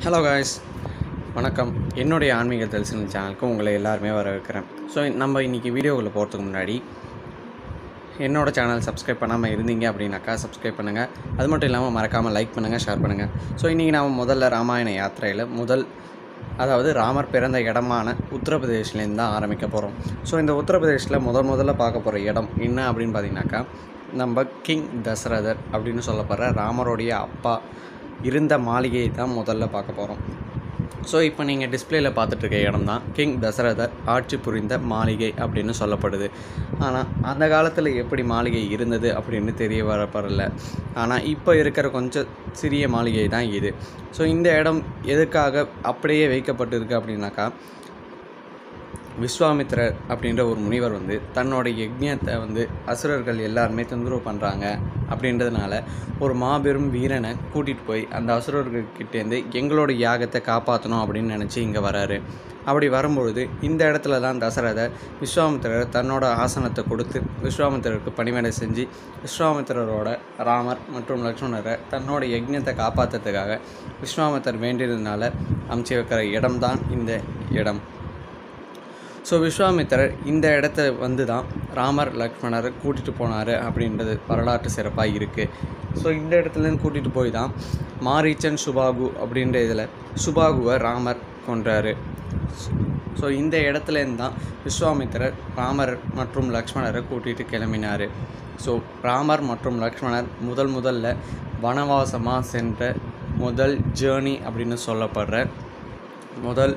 hello guys வணக்கம் என்னுடைய ஆன்மீக தரிசனம் சேனலுக்கு உங்களை எல்லாருமே வரவேற்கிறேன் ஸோ நம்ம இன்றைக்கி வீடியோக்குள்ளே போகிறதுக்கு முன்னாடி என்னோட சேனல் சப்ஸ்கிரைப் பண்ணாமல் இருந்தீங்க அப்படின்னாக்கா சப்ஸ்கிரைப் பண்ணுங்கள் அது மட்டும் இல்லாமல் மறக்காமல் லைக் பண்ணுங்கள் ஷேர் பண்ணுங்கள் ஸோ இன்றைக்கி நாம் முதல்ல ராமாயண யாத்திரையில் முதல் அதாவது ராமர் பிறந்த இடமான உத்தரப்பிரதேஷ்லேருந்து தான் ஆரம்பிக்க போகிறோம் ஸோ இந்த உத்தரப்பிரதேஷில் முதல் முதல்ல பார்க்க போகிற இடம் என்ன அப்படின்னு பார்த்தீங்கன்னாக்கா நம்ம கிங் தசரதர் அப்படின்னு சொல்லப்படுற ராமருடைய அப்பா இருந்த மாளிகையை தான் முதல்ல பார்க்க போகிறோம் ஸோ இப்போ நீங்கள் டிஸ்பிளேல பார்த்துட்டு இருக்க இடம் தான் கிங் தசரதர் ஆட்சி புரிந்த மாளிகை அப்படின்னு சொல்லப்படுது ஆனால் அந்த காலத்தில் எப்படி மாளிகை இருந்தது அப்படின்னு தெரிய வரப்படல ஆனால் இப்போ இருக்கிற கொஞ்சம் சிறிய மாளிகை தான் இது ஸோ இந்த இடம் எதுக்காக அப்படியே வைக்கப்பட்டிருக்கு அப்படின்னாக்கா விஸ்வாமித்திரர் அப்படின்ற ஒரு முனிவர் வந்து தன்னோட யஜ்ஞத்தை வந்து அசுரர்கள் எல்லாருமே தொந்தரவு பண்ணுறாங்க அப்படின்றதுனால ஒரு மாபெரும் வீரனை கூட்டிகிட்டு போய் அந்த அசுரர்கள்கிட்டேருந்து எங்களோட யாகத்தை காப்பாற்றணும் அப்படின்னு நினச்சி இங்கே வராரு அப்படி வரும்பொழுது இந்த இடத்துல தான் தசரதர் விஸ்வாமித்திரர் தன்னோட ஆசனத்தை கொடுத்து விஸ்வாமித்திரருக்கு பணிவிடை செஞ்சு விஸ்வாமித்திரரோட ராமர் மற்றும் லக்ஷ்மணரை தன்னோட யஜ்ஞத்தை காப்பாற்றுறதுக்காக விஸ்வாமித்தர் வேண்டியதுனால அமைச்சு வைக்கிற இடம்தான் இந்த இடம் ஸோ விஸ்வாமித்திரர் இந்த இடத்த வந்து தான் ராமர் லக்ஷ்மணரை கூட்டிகிட்டு போனார் அப்படின்றது வரலாற்று சிறப்பாக இருக்குது ஸோ இந்த இடத்துலேருந்து கூட்டிகிட்டு போய் தான் மாரீச்சன் சுபாகு அப்படின்ற இதில் சுபாகுவை ராமர் கொன்றாரு ஸோ இந்த இடத்துலேருந்து தான் விஸ்வாமித்திரர் ராமர் மற்றும் லக்ஷ்மணரை கூட்டிகிட்டு கிளம்பினார் ஸோ ராமர் மற்றும் லக்ஷ்மணர் முதல் முதல்ல வனவாசமாக சென்ற முதல் ஜேர்னி அப்படின்னு சொல்லப்படுற முதல்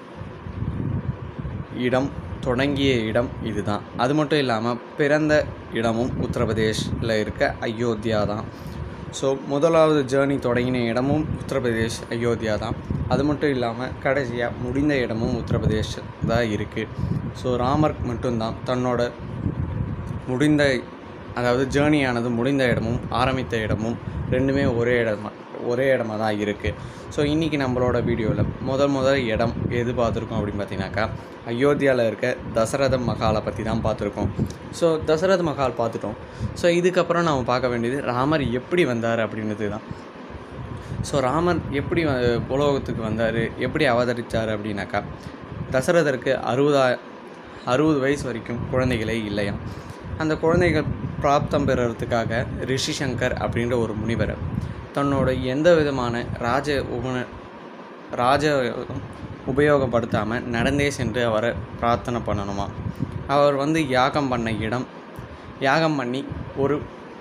இடம் தொடங்கிய இடம் இதுதான் அது மட்டும் இல்லாமல் பிறந்த இடமும் உத்தரப்பிரதேஷில் இருக்க அயோத்தியா தான் ஸோ முதலாவது ஜேர்னி தொடங்கின இடமும் உத்தரப்பிரதேஷ் அயோத்தியா தான் அது மட்டும் இல்லாமல் கடைசியாக முடிந்த இடமும் உத்தரப்பிரதேஷ் தான் இருக்குது ஸோ ராமர் மட்டும்தான் தன்னோட முடிந்த அதாவது ஜேர்னியானது முடிந்த இடமும் ஆரம்பித்த இடமும் ரெண்டுமே ஒரே இடமா ஒரே இடமா தான் இருக்குது ஸோ இன்றைக்கி நம்மளோட வீடியோவில் முதல் முதல் இடம் எது பார்த்துருக்கோம் அப்படின்னு பார்த்தீங்கன்னாக்கா அயோத்தியாவில் இருக்க தசரத மகாலை பற்றி தான் பார்த்துருக்கோம் ஸோ தசரத மகால் பார்த்துட்டோம் ஸோ இதுக்கப்புறம் நம்ம பார்க்க வேண்டியது ராமர் எப்படி வந்தார் அப்படின்றது தான் ஸோ ராமர் எப்படி வ- உலோகத்துக்கு வந்தார் எப்படி அவதரித்தார் அப்படின்னாக்கா தசரதருக்கு அறுபதா அறுபது வயசு வரைக்கும் குழந்தைகளே இல்லையாம் அந்த குழந்தைகள் பிராப்தம் பெறுறதுக்காக ரிஷி சங்கர் அப்படின்ற ஒரு முனிவர் தன்னோட எந்த விதமான ராஜ உபன ராஜ உபயோகப்படுத்தாமல் நடந்தே சென்று அவரை பிரார்த்தனை பண்ணணுமா அவர் வந்து யாகம் பண்ண இடம் யாகம் பண்ணி ஒரு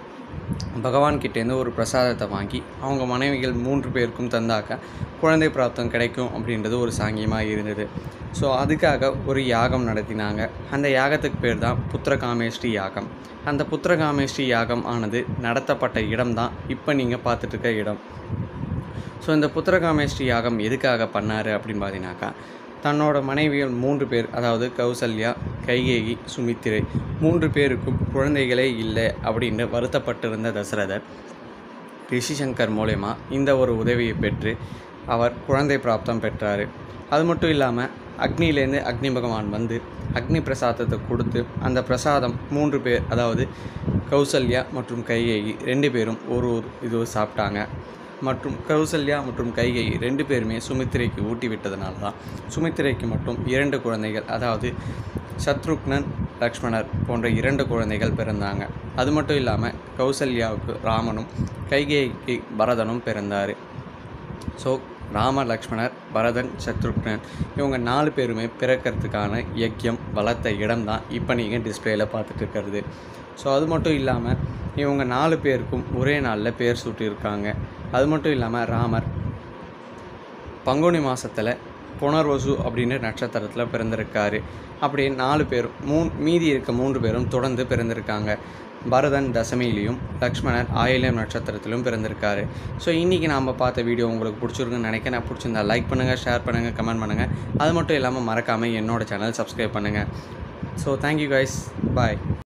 பகவான் கிட்டேருந்து ஒரு பிரசாதத்தை வாங்கி அவங்க மனைவிகள் மூன்று பேருக்கும் தந்தாக்க குழந்தை பிராப்தம் கிடைக்கும் அப்படின்றது ஒரு சாங்கியமாக இருந்தது ஸோ அதுக்காக ஒரு யாகம் நடத்தினாங்க அந்த யாகத்துக்கு பேர் தான் புத்திரகாமேஷ்டி யாகம் அந்த புத்திரகாமேஷ்டி யாகம் ஆனது நடத்தப்பட்ட இடம் தான் இப்போ நீங்கள் பார்த்துட்டு இருக்க இடம் ஸோ இந்த புத்திரகாமேஷ்டி யாகம் எதுக்காக பண்ணார் அப்படின்னு பார்த்தீங்கன்னாக்கா தன்னோட மனைவிகள் மூன்று பேர் அதாவது கௌசல்யா கைகேயி சுமித்திரை மூன்று பேருக்கும் குழந்தைகளே இல்லை அப்படின்னு வருத்தப்பட்டிருந்த தசரதர் ரிஷிசங்கர் மூலயமா இந்த ஒரு உதவியை பெற்று அவர் குழந்தை பிராப்தம் பெற்றார் அது மட்டும் இல்லாமல் அக்னியிலேருந்து அக்னி பகவான் வந்து அக்னி பிரசாதத்தை கொடுத்து அந்த பிரசாதம் மூன்று பேர் அதாவது கௌசல்யா மற்றும் கைகேயி ரெண்டு பேரும் ஒரு ஒரு இது சாப்பிட்டாங்க மற்றும் கௌசல்யா மற்றும் கைகேயி ரெண்டு பேருமே சுமித்திரைக்கு ஊட்டி விட்டதுனால தான் சுமித்திரைக்கு மட்டும் இரண்டு குழந்தைகள் அதாவது சத்ருக்னன் லக்ஷ்மணர் போன்ற இரண்டு குழந்தைகள் பிறந்தாங்க அது மட்டும் இல்லாமல் கௌசல்யாவுக்கு ராமனும் கைகேயிக்கு பரதனும் பிறந்தார் ஸோ ராம லக்ஷ்மணர் பரதன் சத்ருக்னன் இவங்க நாலு பேருமே பிறக்கிறதுக்கான யக்கியம் வளர்த்த இடம் தான் இப்போ நீங்கள் டிஸ்பிளேயில் பார்த்துட்டு இருக்கிறது ஸோ அது மட்டும் இல்லாமல் இவங்க நாலு பேருக்கும் ஒரே நாளில் பேர் சூட்டியிருக்காங்க அது மட்டும் இல்லாமல் ராமர் பங்குனி மாதத்தில் புனர்வசு அப்படின்ற நட்சத்திரத்தில் பிறந்திருக்காரு அப்படி நாலு பேரும் மூணு மீதி இருக்க மூன்று பேரும் தொடர்ந்து பிறந்திருக்காங்க பரதன் தசமியிலையும் லக்ஷ்மணர் ஆயிலம் நட்சத்திரத்திலும் பிறந்திருக்காரு ஸோ இன்றைக்கி நாம் பார்த்த வீடியோ உங்களுக்கு பிடிச்சிருக்குன்னு நினைக்கிறேன் பிடிச்சிருந்தா லைக் பண்ணுங்கள் ஷேர் பண்ணுங்கள் கமெண்ட் பண்ணுங்கள் அது மட்டும் இல்லாமல் மறக்காமல் என்னோட சேனல் சப்ஸ்கிரைப் பண்ணுங்கள் ஸோ தேங்க்யூ கைஸ் பாய்